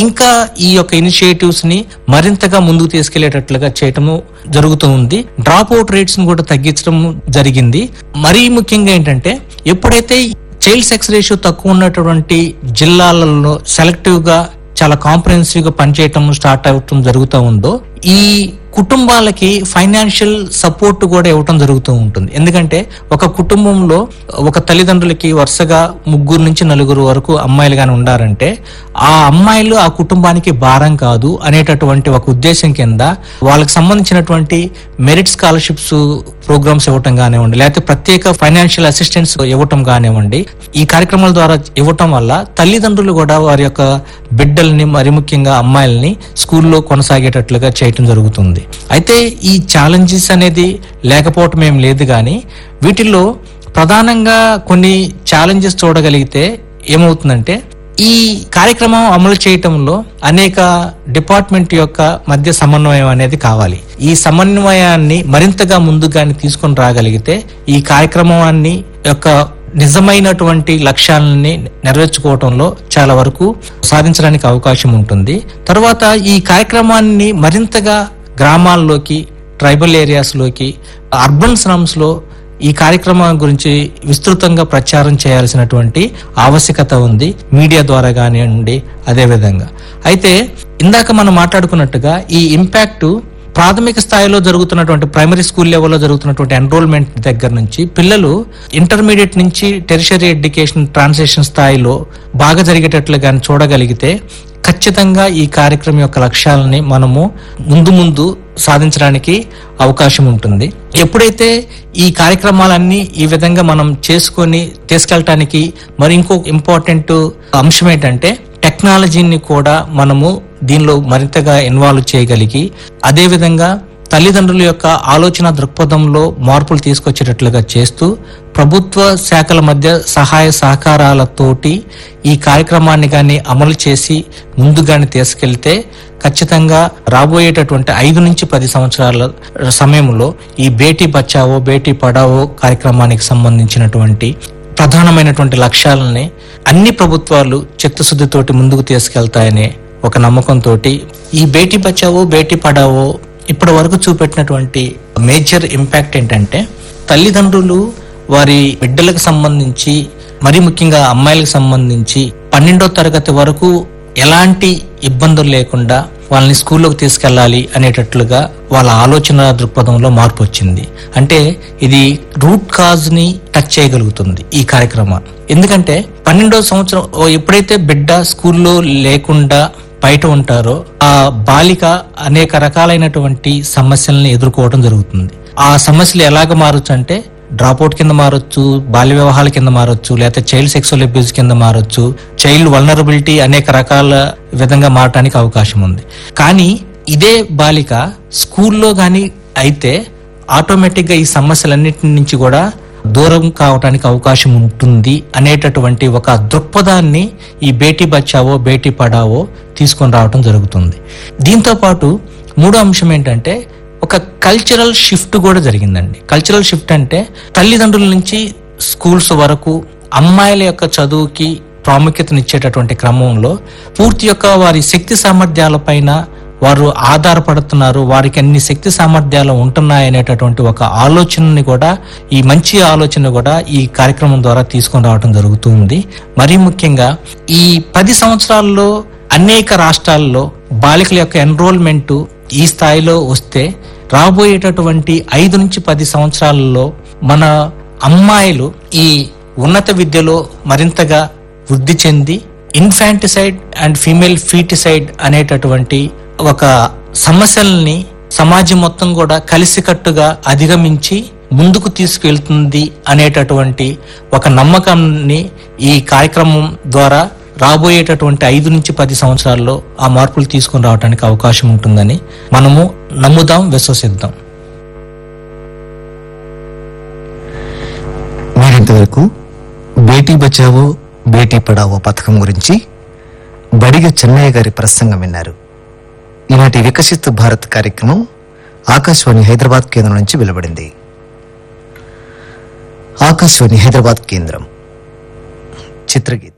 ఇంకా ఈ యొక్క ఇనిషియేటివ్స్ ని మరింతగా ముందుకు తీసుకెళ్లేటట్లుగా చేయటము జరుగుతూ ఉంది డ్రాప్ అవుట్ రేట్స్ ని కూడా తగ్గించడం జరిగింది మరీ ముఖ్యంగా ఏంటంటే ఎప్పుడైతే చైల్డ్ సెక్స్ రేషియో తక్కువ ఉన్నటువంటి జిల్లాలలో సెలెక్టివ్ గా చాలా కాంప్రహెన్సివ్ గా పనిచేయటం స్టార్ట్ అవటం జరుగుతూ ఉందో ఈ కుటుంబాలకి ఫైనాన్షియల్ సపోర్ట్ కూడా ఇవ్వటం జరుగుతూ ఉంటుంది ఎందుకంటే ఒక కుటుంబంలో ఒక తల్లిదండ్రులకి వరుసగా ముగ్గురు నుంచి నలుగురు వరకు అమ్మాయిలు గాని ఉండారంటే ఆ అమ్మాయిలు ఆ కుటుంబానికి భారం కాదు అనేటటువంటి ఒక ఉద్దేశం కింద వాళ్ళకి సంబంధించినటువంటి మెరిట్ స్కాలర్షిప్స్ ప్రోగ్రామ్స్ ఇవ్వటం కానివ్వండి లేకపోతే ప్రత్యేక ఫైనాన్షియల్ అసిస్టెన్స్ ఇవ్వటం కానివ్వండి ఈ కార్యక్రమాల ద్వారా ఇవ్వటం వల్ల తల్లిదండ్రులు కూడా వారి యొక్క బిడ్డల్ని మరి ముఖ్యంగా అమ్మాయిల్ని స్కూల్లో కొనసాగేటట్లుగా చేయటం జరుగుతుంది అయితే ఈ ఛాలెంజెస్ అనేది లేకపోవటం ఏం లేదు కానీ వీటిల్లో ప్రధానంగా కొన్ని ఛాలెంజెస్ చూడగలిగితే ఏమవుతుందంటే ఈ కార్యక్రమం అమలు చేయటంలో అనేక డిపార్ట్మెంట్ యొక్క మధ్య సమన్వయం అనేది కావాలి ఈ సమన్వయాన్ని మరింతగా ముందుగాని తీసుకొని రాగలిగితే ఈ కార్యక్రమాన్ని యొక్క నిజమైనటువంటి లక్ష్యాలని నెరవేర్చుకోవటంలో చాలా వరకు సాధించడానికి అవకాశం ఉంటుంది తర్వాత ఈ కార్యక్రమాన్ని మరింతగా గ్రామాల్లోకి ట్రైబల్ ఏరియాస్ లోకి అర్బన్ స్లమ్స్ లో ఈ కార్యక్రమం గురించి విస్తృతంగా ప్రచారం చేయాల్సినటువంటి ఆవశ్యకత ఉంది మీడియా ద్వారా కానివ్వండి అదే విధంగా అయితే ఇందాక మనం మాట్లాడుకున్నట్టుగా ఈ ఇంపాక్ట్ ప్రాథమిక స్థాయిలో జరుగుతున్నటువంటి ప్రైమరీ స్కూల్ లెవెల్లో జరుగుతున్నటువంటి ఎన్రోల్మెంట్ దగ్గర నుంచి పిల్లలు ఇంటర్మీడియట్ నుంచి టెరిషరీ ఎడ్యుకేషన్ ట్రాన్సాక్షన్ స్థాయిలో బాగా జరిగేటట్లు కానీ చూడగలిగితే ఖచ్చితంగా ఈ కార్యక్రమం యొక్క లక్ష్యాలని మనము ముందు ముందు సాధించడానికి అవకాశం ఉంటుంది ఎప్పుడైతే ఈ కార్యక్రమాలన్నీ ఈ విధంగా మనం చేసుకొని తీసుకెళ్ళటానికి మరి ఇంకో ఇంపార్టెంట్ అంశం ఏంటంటే టెక్నాలజీని కూడా మనము దీనిలో మరింతగా ఇన్వాల్వ్ చేయగలిగి అదే విధంగా తల్లిదండ్రుల యొక్క ఆలోచన దృక్పథంలో మార్పులు తీసుకొచ్చేటట్లుగా చేస్తూ ప్రభుత్వ శాఖల మధ్య సహాయ సహకారాలతోటి ఈ కార్యక్రమాన్ని కానీ అమలు చేసి ముందుగాని తీసుకెళ్తే ఖచ్చితంగా రాబోయేటటువంటి ఐదు నుంచి పది సంవత్సరాల సమయంలో ఈ బేటీ బచావో బేటీ పడావో కార్యక్రమానికి సంబంధించినటువంటి ప్రధానమైనటువంటి లక్ష్యాలని అన్ని ప్రభుత్వాలు చిత్తశుద్ధితోటి ముందుకు తీసుకెళ్తాయనే ఒక నమ్మకంతో ఈ బేటీ బచావో బేటీ పడావో ఇప్పటి వరకు చూపెట్టినటువంటి మేజర్ ఇంపాక్ట్ ఏంటంటే తల్లిదండ్రులు వారి బిడ్డలకు సంబంధించి మరి ముఖ్యంగా అమ్మాయిలకు సంబంధించి పన్నెండో తరగతి వరకు ఎలాంటి ఇబ్బందులు లేకుండా వాళ్ళని స్కూల్లోకి తీసుకెళ్ళాలి అనేటట్లుగా వాళ్ళ ఆలోచన దృక్పథంలో మార్పు వచ్చింది అంటే ఇది రూట్ కాజ్ ని టచ్ చేయగలుగుతుంది ఈ కార్యక్రమం ఎందుకంటే పన్నెండో సంవత్సరం ఓ ఎప్పుడైతే బిడ్డ స్కూల్లో లేకుండా బయట ఉంటారో ఆ బాలిక అనేక రకాలైనటువంటి సమస్యల్ని ఎదుర్కోవడం జరుగుతుంది ఆ సమస్యలు ఎలాగ మారొచ్చు అంటే డ్రాప్అవుట్ కింద మారొచ్చు బాల్య వివాహాల కింద మారొచ్చు లేకపోతే చైల్డ్ సెక్సువల్ అబ్యూస్ కింద మారొచ్చు చైల్డ్ వల్నరబిలిటీ అనేక రకాల విధంగా మారటానికి అవకాశం ఉంది కానీ ఇదే బాలిక స్కూల్లో గాని అయితే ఆటోమేటిక్ గా ఈ సమస్యలన్నిటి నుంచి కూడా దూరం కావటానికి అవకాశం ఉంటుంది అనేటటువంటి ఒక దృక్పథాన్ని ఈ బేటీ బచావో బేటీ పడావో తీసుకొని రావటం జరుగుతుంది దీంతో పాటు మూడో అంశం ఏంటంటే ఒక కల్చరల్ షిఫ్ట్ కూడా జరిగిందండి కల్చరల్ షిఫ్ట్ అంటే తల్లిదండ్రుల నుంచి స్కూల్స్ వరకు అమ్మాయిల యొక్క చదువుకి ప్రాముఖ్యతనిచ్చేటటువంటి క్రమంలో పూర్తి యొక్క వారి శక్తి సామర్థ్యాలపైన వారు ఆధారపడుతున్నారు వారికి అన్ని శక్తి సామర్థ్యాలు ఉంటున్నాయనేటటువంటి ఒక ఆలోచనని కూడా ఈ మంచి ఆలోచన కూడా ఈ కార్యక్రమం ద్వారా తీసుకొని రావడం జరుగుతుంది మరీ ముఖ్యంగా ఈ పది సంవత్సరాల్లో అనేక రాష్ట్రాల్లో బాలికల యొక్క ఎన్రోల్మెంట్ ఈ స్థాయిలో వస్తే రాబోయేటటువంటి ఐదు నుంచి పది సంవత్సరాలలో మన అమ్మాయిలు ఈ ఉన్నత విద్యలో మరింతగా వృద్ధి చెంది ఇన్ఫాంటిసైడ్ అండ్ ఫీమేల్ ఫీటిసైడ్ అనేటటువంటి ఒక సమస్యల్ని సమాజం మొత్తం కూడా కలిసికట్టుగా అధిగమించి ముందుకు తీసుకెళ్తుంది అనేటటువంటి ఒక నమ్మకాన్ని ఈ కార్యక్రమం ద్వారా రాబోయేటటువంటి ఐదు నుంచి పది సంవత్సరాల్లో ఆ మార్పులు తీసుకొని రావడానికి అవకాశం ఉంటుందని మనము నమ్ముదాం విశ్వసిద్దాం మీరింతవరకు బేటీ బచావో బేటీ పడావో పథకం గురించి బడిగ చెన్నయ్య గారి ప్రసంగం విన్నారు ఈనాటి వికసిత్ భారత్ కార్యక్రమం ఆకాశవాణి హైదరాబాద్ కేంద్రం నుంచి వెలువడింది ఆకాశవాణి హైదరాబాద్ కేంద్రం చిత్రగీతం